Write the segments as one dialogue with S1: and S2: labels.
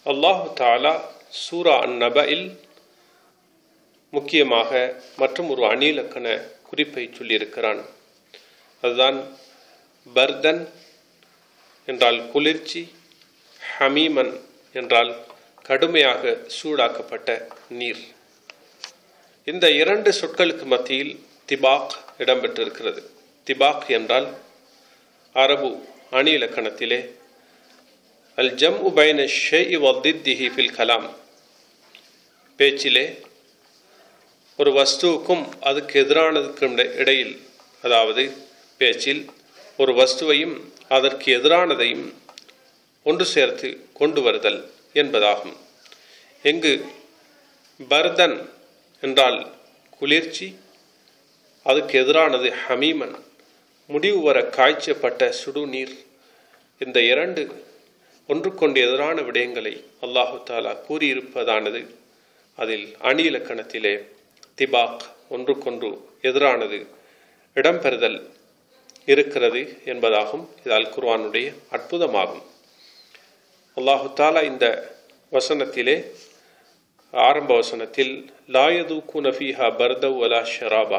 S1: அல்லாஹு தாலா சூரா அன் நபையில் முக்கியமாக மற்றும் ஒரு அணிலக்கண குறிப்பை சொல்லியிருக்கிறான் அதுதான் பர்தன் என்றால் குளிர்ச்சி ஹமீமன் என்றால் கடுமையாக சூடாக்கப்பட்ட நீர் இந்த இரண்டு சொற்களுக்கு மத்தியில் திபாக் இடம்பெற்றிருக்கிறது திபாக் என்றால் அரபு அணி இலக்கணத்திலே அல் ஜம் உபைன ஷெய் வத்தித்திஹி ஃபில் கலாம் பேச்சிலே ஒரு வஸ்துவுக்கும் அதுக்கு எதிரானதுக்கும் இடையில் அதாவது பேச்சில் ஒரு வஸ்துவையும் அதற்கு எதிரானதையும் ஒன்று சேர்த்து கொண்டு வருதல் என்பதாகும் எங்கு பர்தன் என்றால் குளிர்ச்சி அதுக்கு எதிரானது ஹமீமன் முடிவு வர காய்ச்சப்பட்ட சுடுநீர் இந்த இரண்டு ஒன்றுக்கொண்டு எதிரான விடயங்களை அல்லாஹு தாலா கூறியிருப்பதானது அதில் அணி இலக்கணத்திலே திபாக் ஒன்றுக்கொன்று எதிரானது இடம்பெறுதல் இருக்கிறது என்பதாகும் இது அல் குர்வானுடைய அற்புதமாகும் அல்லாஹு தாலா இந்த வசனத்திலே ஆரம்ப வசனத்தில் லாயது குனஃபீஹா பர்தவ் வலா ஷராபா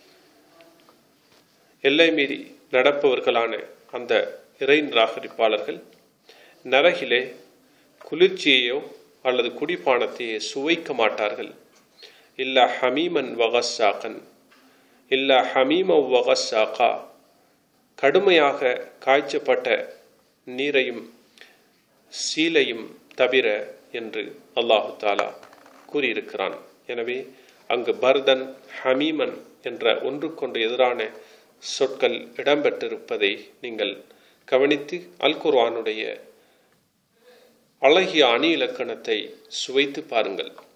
S1: எல்லை மீறி நடப்பவர்களான அந்த இறை நிராகரிப்பாளர்கள் நரகிலே குளிர்ச்சியையோ அல்லது குடிப்பானத்தையோ சுவைக்க மாட்டார்கள் இல்லா ஹமீமன் வகஸாகன் இல்லா ஹமீம வகஸாகா கடுமையாக காய்ச்சப்பட்ட நீரையும் சீலையும் தவிர என்று அல்லாஹு தாலா கூறியிருக்கிறான் எனவே அங்கு பர்தன் ஹமீமன் என்ற ஒன்றுக்கொன்று எதிரான சொற்கள் இடம்பெற்றிருப்பதை நீங்கள் கவனித்து அல் குர்வானுடைய அழகிய அணி இலக்கணத்தை சுவைத்து பாருங்கள்